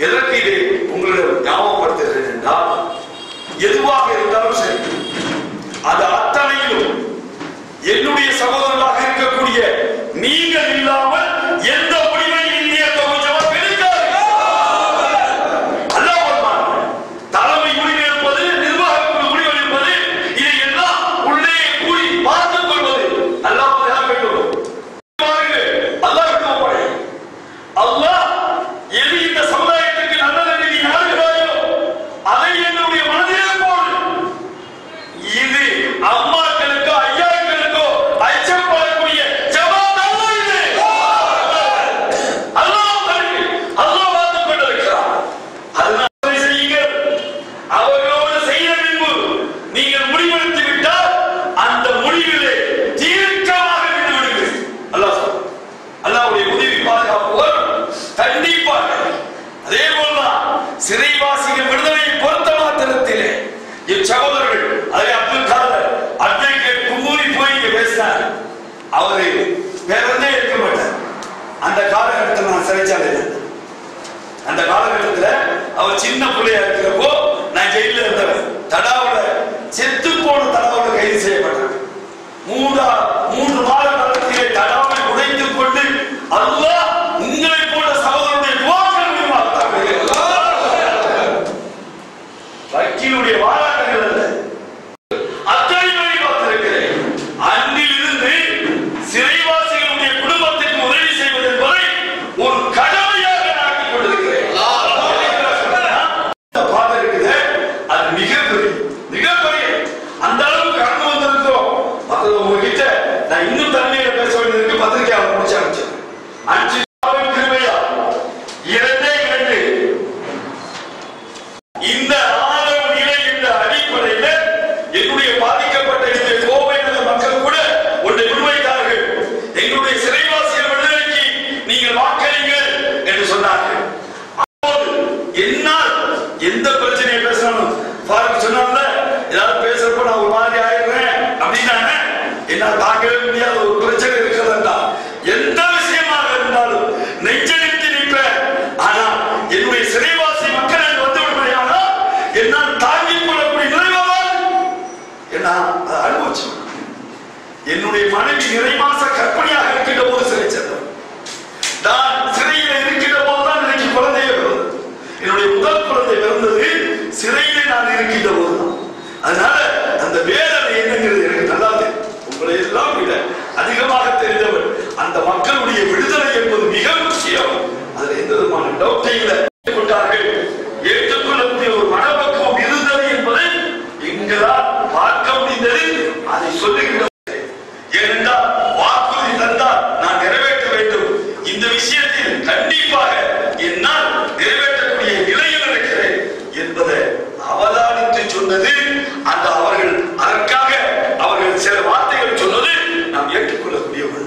எதற்கு இதை உங்களிடம் ஞாபகப்படுத்துகிறேன் என்றால் எதுவாக இருந்தாலும் சரி அது அத்தனையிலும் என்னுடைய சகோதரர்களாக இருக்கக்கூடிய நீங்கள் இல்லாமல் எந்த முடிவையும் இந்திய தொகுதி எடுக்காது அல்லாஹ் அக்பர். தலைமை முடிவு எடுப்பது நிர்வாக குழு முடிவு எடுப்பது இதை எல்லாம் உள்ளே கூடி பார்த்துக் கொள்வது அல்லாஹ் பாதுகாக்கட்டும். பாருங்கள், அல்லாஹ்விடம் ஒப்படை. அல்லாஹ் எது இந்த சமுதாயத்துக்கு நல்லது என்று நீ நாடுகிறாயோ அதை என்னுடைய மனதிலே போடு இது அம்மாக்களுக்கோ ஐயாக்களுக்கோ அச்சப்படக்கூடிய ஜவாப் அல்ல இது அல்லாஹ் தனக்கு அல்லாஹ் பார்த்துக் கொண்டிருக்கிறார் அதனால் அதை செய்யுங்கள் அவர்களோடு செய்த பின்பு நீங்கள் முடிவெடுத்து விட்டால் அந்த முடிவிலே தீர்க்கமாக விட்டு விடுங்கள் அல்லாஹ் சொல்றார். அல்லாஹ்வுடைய உதவி பாதுகாப்பு வரும் கண்டிப்பாக அதே போலதான் சிறைவாசிகள் விடுதலையை பொறுத்த மாத்திரத்திலே என் சகோதரர்கள் அதே அப்துல் காதர் அட்வொகேட் கும்பூரி போய் இங்க பேசினார் அவரு வேற ஒன்றே இருக்க மாட்டார் அந்த காலகட்டத்தில் நான் சிறைச்சாலையில் இருந்தேன். அந்த காலகட்டத்துல அவர் சின்ன பிள்ளையா இருக்கிறப்போ நான் ஜெயில இருந்தவன் தடாவுல செத்து போன தடாவுல கைது செய்யப்பட்டாங்க மூன்றா மூன்று மாத காலத்திலே தடாவை உடைத்துக் கொண்டு அல்லாஹ் உங்களை போன்ற சகோதரனுடைய துவாக்கள் வக்கீலுடைய வாராட்டங்கள் அல்ல அத்தனை பேரை பார்த்திருக்கிறேன் அன்றிலிருந்து சிறைவாசிகளுடைய குடும்பத்திற்கு உதவி செய்வது என்பதை ஒரு கடமையாக நான் ஆக்கிக் கொண்டிருக்கிறேன் இந்த பாதை இருக்குது அது மிகப்பெரிய மிகப்பெரிய அந்த அளவுக்கு கடந்து வந்திருக்கிறோம் மற்றது உங்ககிட்ட நான் இன்னும் தன்மையில பேச வேண்டியதுக்கு பத்திரிகையாளர் முடிச்சு அனுப்பிச்சேன் அஞ்சு கிருபையா இரண்டே இரண்டு இந்த ஆதரவு நிலை என்ற அடிப்படையில் என்னுடைய பாதிக்கப்பட்ட இந்த கோவை நகர் மக்கள் கூட ஒன்றை முன்வைத்தார்கள் எங்களுடைய சிறைவாசிகள் விடுதலைக்கு நீங்கள் வாக்களிங்கள் என்று சொன்னார்கள் அப்போது என்னால் எந்த பிரச்சனையை பேசணும் ஃபாரூக் சொன்னாங்க ஏதாவது பேசுறப்ப நான் ஒரு மாதிரி ஆயிடுறேன் அப்படின்னாங்க என்னால் தாங்கவே முடியாத ஒரு பிரச்சனை இருக்கிறதா எந்த விஷயமாக இருந்தாலும் நெஞ்செடுத்து நிற்பேன் ஆனா என்னுடைய சிறைவாசி மக்கள் அங்கு வந்து விடுமையானால் என்னால் தாங்கிக் கொள்ளக்கூடிய நிறைவாதான் ஏன்னா அதை அனுபவிச்சோம் என்னுடைய மனைவி நிறை மாச கற்பனையாக இருக்கின்ற போது சிறை சென்றோம் நான் சிறையில் இருக்கின்ற போதுதான் எனக்கு குழந்தையே பிறந்தது என்னுடைய முதல் குழந்தை பிறந்தது சிறையிலே நான் இருக்கின்ற போதுதான் அதனால அந்த வேதனை என்னங்கிறது எனக்கு நல்லா தெரியும் உங்களை எல்லாம் விட அதிகமாக தெரிந்தவர் அந்த மக்களுடைய விடுதலை என்பது மிக முக்கியம் அதுல எந்த விதமான டவுட்டே இல்லை கொண்டார்கள் ஏற்றுக்கொள்ளக்கூடிய ஒரு மனப்பக்குவம் இருந்தது என்பதை எங்களால் பார்க்க முடிந்தது அதை சொல்லுகின்ற ஏனென்றால் வாக்குறுதி தந்தால் நான் நிறைவேற்ற வேண்டும் இந்த விஷயத்தில் கண்டிப்பாக என்னால் நிறைவேற்றக்கூடிய நிலையில் இருக்கிறேன் என்பதை அவதானித்து சொன்னது அந்த அவர்கள் அதற்காக அவர்கள் சில வார்த்தைகள் சொன்னது நாம் ஏற்றுக்கொள்ளக்கூடிய ஒன்று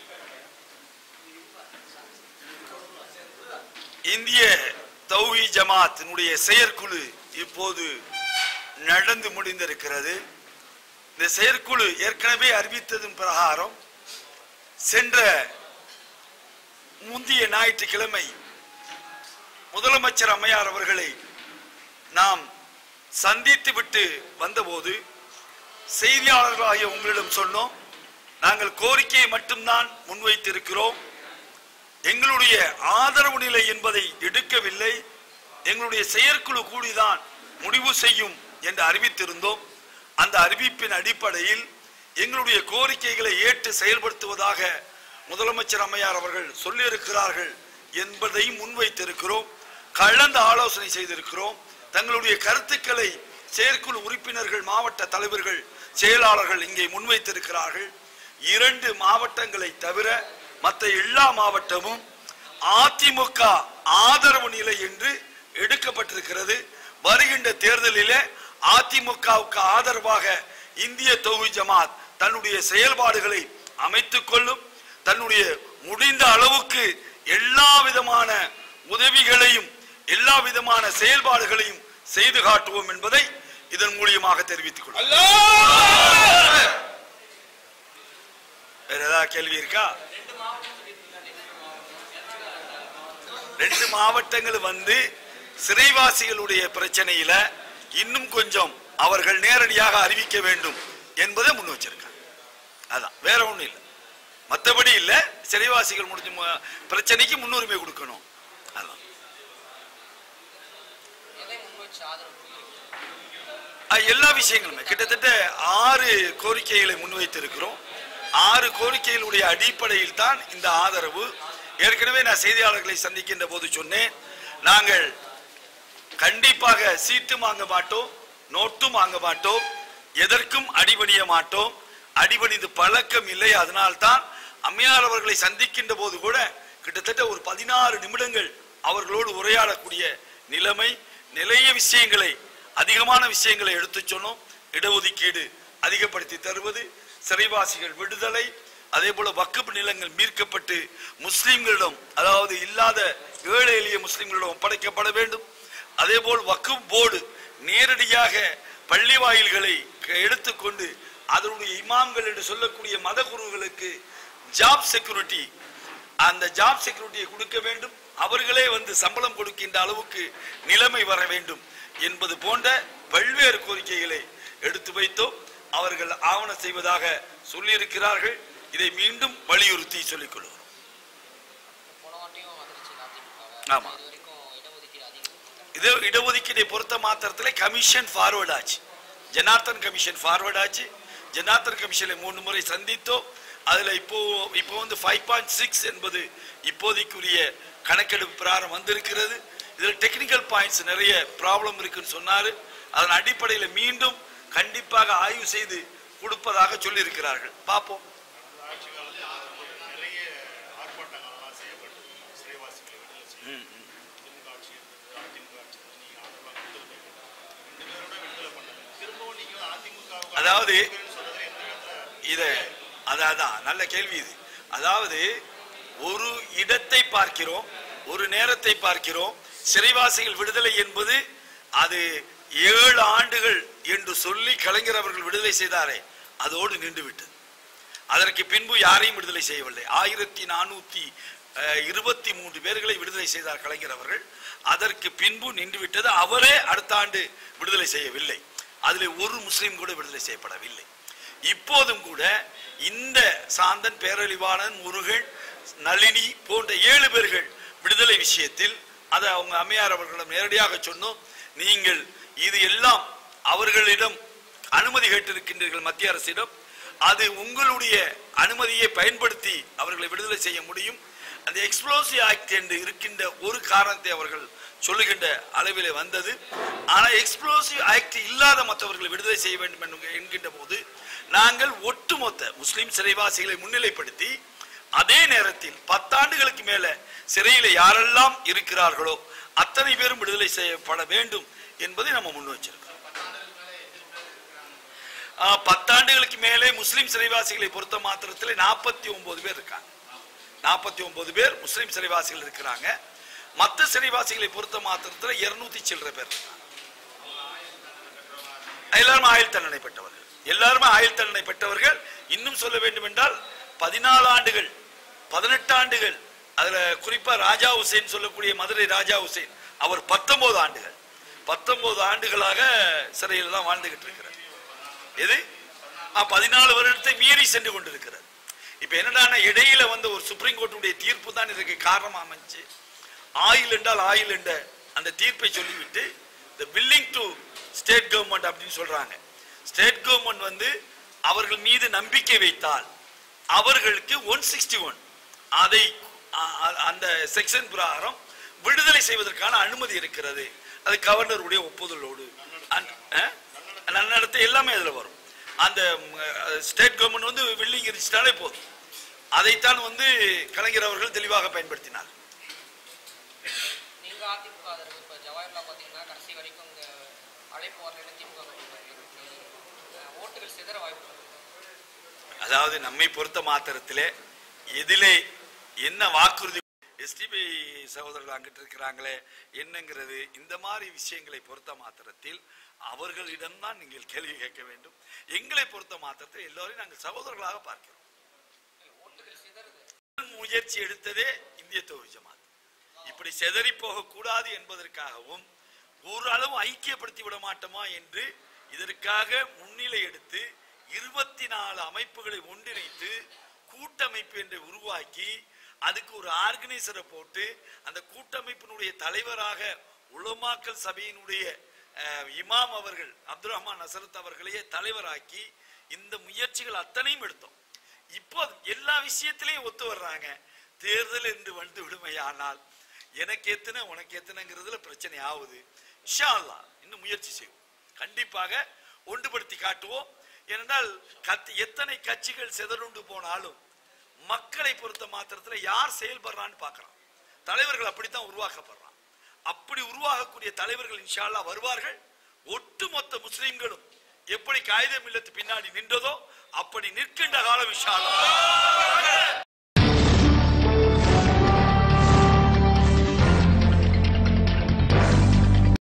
இந்திய தௌஹி ஜமாத்தினுடைய செயற்குழு இப்போது நடந்து முடிந்திருக்கிறது இந்த செயற்குழு ஏற்கனவே அறிவித்ததன் பிரகாரம் சென்ற முந்தைய ஞாயிற்றுக்கிழமை முதலமைச்சர் அம்மையார் அவர்களை நாம் சந்தித்து விட்டு வந்தபோது செய்தியாளர்களாகிய உங்களிடம் சொன்னோம் நாங்கள் கோரிக்கையை மட்டும்தான் முன்வைத்திருக்கிறோம் எங்களுடைய ஆதரவு நிலை என்பதை எடுக்கவில்லை எங்களுடைய செயற்குழு கூடிதான் முடிவு செய்யும் என்று அறிவித்திருந்தோம் அந்த அறிவிப்பின் அடிப்படையில் எங்களுடைய கோரிக்கைகளை ஏற்று செயல்படுத்துவதாக முதலமைச்சர் அம்மையார் அவர்கள் சொல்லியிருக்கிறார்கள் என்பதை முன்வைத்திருக்கிறோம் கலந்து ஆலோசனை செய்திருக்கிறோம் தங்களுடைய கருத்துக்களை செயற்குழு உறுப்பினர்கள் மாவட்ட தலைவர்கள் செயலாளர்கள் இங்கே முன்வைத்திருக்கிறார்கள் இரண்டு மாவட்டங்களை தவிர மற்ற எல்லா மாவட்டமும் அதிமுக ஆதரவு நிலை என்று எடுக்கப்பட்டிருக்கிறது வருகின்ற தேர்தலிலே அதிமுகவுக்கு ஆதரவாக இந்திய தொகுதி ஜமாத் தன்னுடைய செயல்பாடுகளை அமைத்துக் கொள்ளும் தன்னுடைய முடிந்த அளவுக்கு எல்லா விதமான உதவிகளையும் எல்லா விதமான செயல்பாடுகளையும் செய்து காட்டுவோம் என்பதை இதன் மூலியமாக தெரிவித்துக் கொள்ளும் வேற ஏதாவது கேள்வி இருக்கா ரெண்டு மாவட்டங்கள் வந்து சிறைவாசிகளுடைய பிரச்சனையில இன்னும் கொஞ்சம் அவர்கள் நேரடியாக அறிவிக்க வேண்டும் என்பதை முன் வச்சிருக்காங்க அதான் வேற ஒண்ணும் இல்லை மற்றபடி இல்ல சிறைவாசிகள் முடிஞ்ச மு- பிரச்சனைக்கு முன்னுரிமை கொடுக்கணும் அதான் எதை முன்வச்சு ஆதரவு அஹ் எல்லா விஷயங்களுமே கிட்டத்தட்ட ஆறு கோரிக்கைகளை முன்வைத்திருக்கிறோம் ஆறு கோரிக்கைகளுடைய அடிப்படையில் தான் இந்த ஆதரவு ஏற்கனவே நான் செய்தியாளர்களை சந்திக்கின்ற போது சொன்னேன் நாங்கள் கண்டிப்பாக சீட்டு வாங்க மாட்டோம் நோட்டும் வாங்க மாட்டோம் எதற்கும் அடிபணிய மாட்டோம் அடிபணிந்து பழக்கம் இல்லை அதனால்தான் அம்மையார் அவர்களை சந்திக்கின்ற போது கூட கிட்டத்தட்ட ஒரு பதினாறு நிமிடங்கள் அவர்களோடு உரையாடக்கூடிய நிலைமை நிறைய விஷயங்களை அதிகமான விஷயங்களை எடுத்துச் சொன்னோம் இடஒதுக்கீடு அதிகப்படுத்தி தருவது சிறைவாசிகள் விடுதலை அதே போல வக்குப் நிலங்கள் மீட்கப்பட்டு முஸ்லிம்களிடம் அதாவது இல்லாத ஏழை எளிய முஸ்லிம்களிடம் ஒப்படைக்கப்பட வேண்டும் அதே போல் வக்குப் போர்டு நேரடியாக பள்ளி வாயில்களை க- எடுத்துக்கொண்டு அதனுடைய இமாம்கள் என்று சொல்லக்கூடிய மத குருக்களுக்கு ஜாப் செக்யூரிட்டி அந்த ஜாப் செக்யூரிட்டியை கொடுக்க வேண்டும் அவர்களே வந்து சம்பளம் கொடுக்கின்ற அளவுக்கு நிலைமை வர வேண்டும் என்பது போன்ற பல்வேறு கோரிக்கைகளை எடுத்து வைத்தோம் அவர்கள் ஆவணம் செய்வதாக சொல்லியிருக்கிறார்கள் இதை மீண்டும் வலியுறுத்தி சொல்லிக் கொள்கிறோம் போன வாட்டியும் வந்துருச்சு அதிமுக ஆமா. இது வரைக்கும் இடஒதுக்கீடு அதிகம் இது இடஒதுக்கீடை பொறுத்த மாத்திரத்துல கமிஷன் ஃபார்வர்ட் ஆச்சு ஜனார்த்தன் கமிஷன் ஃபார்வர்ட் ஆச்சு ஜனார்த்தன் கமிஷனை மூணு முறை சந்தித்தோம் அதுல இப்போ இப்போ வந்து ஃபைவ் பாயிண்ட் சிக்ஸ் என்பது இப்போதைக்குரிய கணக்கெடுப்பு பிரகாரம் வந்திருக்கிறது இதுல டெக்னிக்கல் பாயிண்ட்ஸ் நிறைய ப்ராப்ளம் இருக்குன்னு சொன்னாரு அதன் அடிப்படையில் மீண்டும் கண்டிப்பாக ஆய்வு செய்து கொடுப்பதாக சொல்லியிருக்கிறார்கள் பார்ப்போம் ஆட்சி காலத்தில் நிறைய ஆர்ப்பாட்டங்கள்லாம் செய்யப்பட்டது சிறைவாசிகளை விடுதலை செய்ய திமுக ஆட்சி இருந்தது அதிமுக ஆட்சி இருந்தது நீங்கள் ஆதரவாக கொடுத்துருக்கீங்க ரெண்டு பேரோட விடுதலை பண்ணல திரும்பவும் நீங்கள் அதிமுக அதாவது சொல்றதுல எந்த விதத்தில் இத அதான் அதான், நல்ல கேள்வி இது அதாவது ஒரு இடத்தை பார்க்கிறோம் ஒரு நேரத்தை பார்க்கிறோம் சிறைவாசிகள் விடுதலை என்பது அது ஏழு ஆண்டுகள் என்று சொல்லி கலைஞர் அவர்கள் விடுதலை செய்தாரே அதோடு நின்று விட்டது அதற்கு பின்பு யாரையும் விடுதலை செய்யவில்லை ஆயிரத்தி நானூத்தி அஹ், இருபத்தி மூன்று பேர்களை விடுதலை செய்தார் கலைஞர் அவர்கள் அதற்கு பின்பு நின்று விட்டது அவரே அடுத்த ஆண்டு விடுதலை செய்யவில்லை அதில் ஒரு முஸ்லீம் கூட விடுதலை செய்யப்படவில்லை இப்போதும் கூட இந்த சாந்தன் பேரழிவாளன் முருகன் நளினி போன்ற ஏழு பேர்கள் விடுதலை விஷயத்தில் அதை அவங்க அம்மையார் அவர்களிடம் நேரடியாக சொன்னோம் நீங்கள் இது எல்லாம் அவர்களிடம் அனுமதி கேட்டிருக்கின்றீர்கள் மத்திய அரசிடம் அது உங்களுடைய அனுமதியை பயன்படுத்தி அவர்களை விடுதலை செய்ய முடியும் அந்த எக்ஸ்ப்ளோசிவ் ஆக்ட் என்று இருக்கின்ற ஒரு காரணத்தை அவர்கள் சொல்லுகின்ற அளவிலே வந்தது ஆனால் எக்ஸ்ப்ளோசிவ் ஆக்ட் இல்லாத மற்றவர்களை விடுதலை செய்ய வேண்டும் என்று என்கின்ற போது நாங்கள் ஒட்டுமொத்த முஸ்லிம் சிறைவாசிகளை முன்னிலைப்படுத்தி அதே நேரத்தில் பத்தாண்டுகளுக்கு மேல சிறையில யாரெல்லாம் இருக்கிறார்களோ அத்தனை பேரும் விடுதலை செய்யப்பட வேண்டும் என்பதை நம்ம முன் வச்சிருக்கோம் ஆ, பத்தாண்டுகளுக்கு மேலே முஸ்லிம் சிறைவாசிகளை பொறுத்த மாத்திரத்தில் நாற்பத்தி ஒன்பது பேர் இருக்காங்க நாற்பத்தி ஒன்பது பேர் முஸ்லிம் சிறைவாசிகள் இருக்கிறாங்க மற்ற சிறைவாசிகளை பொறுத்த மாத்திரத்தில் இருநூத்தி சில்லற பேர் இருக்காங்க எல்லாரும் ஆயுள் தண்டனை பெற்றவர்கள் எல்லாருமே ஆயுள் தண்டனை பெற்றவர்கள் இன்னும் சொல்ல வேண்டும் என்றால் பதினாலு ஆண்டுகள் பதினெட்டு ஆண்டுகள் அதுல குறிப்பா ராஜா ஹுசேன் சொல்லக்கூடிய மதுரை ராஜா ஹுசேன் அவர் பத்தொன்பது ஆண்டுகள் பத்தொன்பது ஆண்டுகளாக சிறையில் தான் வாழ்ந்துகிட்டு இருக்கிறார் எது பதினாலு வருடத்தை மீறி சென்று கொண்டிருக்கிறார் இப்ப என்னடான்னா இடையில வந்த ஒரு சுப்ரீம் கோர்ட்டுடைய தீர்ப்பு தான் இதற்கு காரணம் அமைச்சு ஆயில் என்றால் ஆயில் என்ற அந்த தீர்ப்பை சொல்லிவிட்டு the willing to state government அப்படின்னு சொல்றாங்க ஸ்டேட் கவர்மெண்ட் வந்து அவர்கள் மீது நம்பிக்கை வைத்தால் அவர்களுக்கு ஒன் சிக்ஸ்டி ஒன் அதை அ- அ- அந்த செக்ஷன் பிரகாரம் விடுதலை செய்வதற்கான அனுமதி இருக்கிறது அது கவர்னருடைய ஒப்புதலோடு அந்த- அஹ்? நன்னடத்தை எல்லாமே அதுல வரும் அந்த ஸ்டேட் கவர்மெண்ட் வந்து வில்லிங் இருந்துச்சிட்டாலே போதும் அதைத்தான் வந்து கலைஞர் அவர்கள் தெளிவாக பயன்படுத்தினார் நீங்க அதிமுக ஆதரவு இப்போ ஜவாஹர்லால் பார்த்தீங்கன்னா கடைசி வரைக்கும் இங்க அழைப்பு வரல திமுக அஹ் ஓட்டுகள் சிதற வாய்ப்பு இருக்கு. அதாவது நம்மை பொறுத்த மாத்திரத்திலே எதிலே என்ன வாக்குறுதி எஸ்டிபி சகோதரர்கள் அங்கிட்டு இருக்கிறாங்களே என்னங்கிறது இந்த மாதிரி விஷயங்களை பொறுத்த மாத்திரத்தில் அவர்களிடம்தான் நீங்கள் கேள்வி கேட்க வேண்டும் எங்களை பொறுத்த மாத்திரத்தில் எல்லோரையும் நாங்கள் சகோதரர்களாக பார்க்கிறோம் ஓட்டுகள் சிதறுது முயற்சி எடுத்ததே இந்திய தொழில் ஜமாத் இப்படி செதறி போக கூடாது என்பதற்காகவும் ஓரளவு ஐக்கியப்படுத்தி விட மாட்டோமா என்று இதற்காக முன்னிலை எடுத்து இருபத்தி நாலு அமைப்புகளை ஒன்றிணைத்து கூட்டமைப்பு என்று உருவாக்கி அதுக்கு ஒரு ஆர்கனைசரை போட்டு அந்த கூட்டமைப்பினுடைய தலைவராக உலமாக்கல் சபையினுடைய அஹ், இமாம் அவர்கள் அப்துல் ரஹ்மான் நசரத் அவர்களையே தலைவராக்கி இந்த முயற்சிகள் அத்தனையும் எடுத்தோம் இப்போ எல்லா விஷயத்திலையும் ஒத்து வர்றாங்க தேர்தல் என்று வந்து விடுமையானால் எனக்கு எத்தனை உனக்கு எத்தனைங்கிறதுல பிரச்சனை ஆகுது இன்ஷா அல்லாஹ் இன்னும் முயற்சி செய்வோம் கண்டிப்பாக ஒன்றுபடுத்தி காட்டுவோம் ஏனென்றால் கத் எத்தனை கட்சிகள் சிதறுண்டு போனாலும் மக்களை பொறுத்த மாத்திரத்துல யார் செயல்படுறான்னு பார்க்கறான் தலைவர்கள் அப்படித்தான் உருவாக்கப்படுறான் அப்படி உருவாகக்கூடிய தலைவர்கள் இன்ஷா அல்லாஹ் வருவார்கள் ஒட்டுமொத்த முஸ்லிம்களும் எப்படி காகிதம் இல்லத்து பின்னாடி நின்றதோ அப்படி நிற்கின்ற காலம் இன்ஷா அல்லாஹ்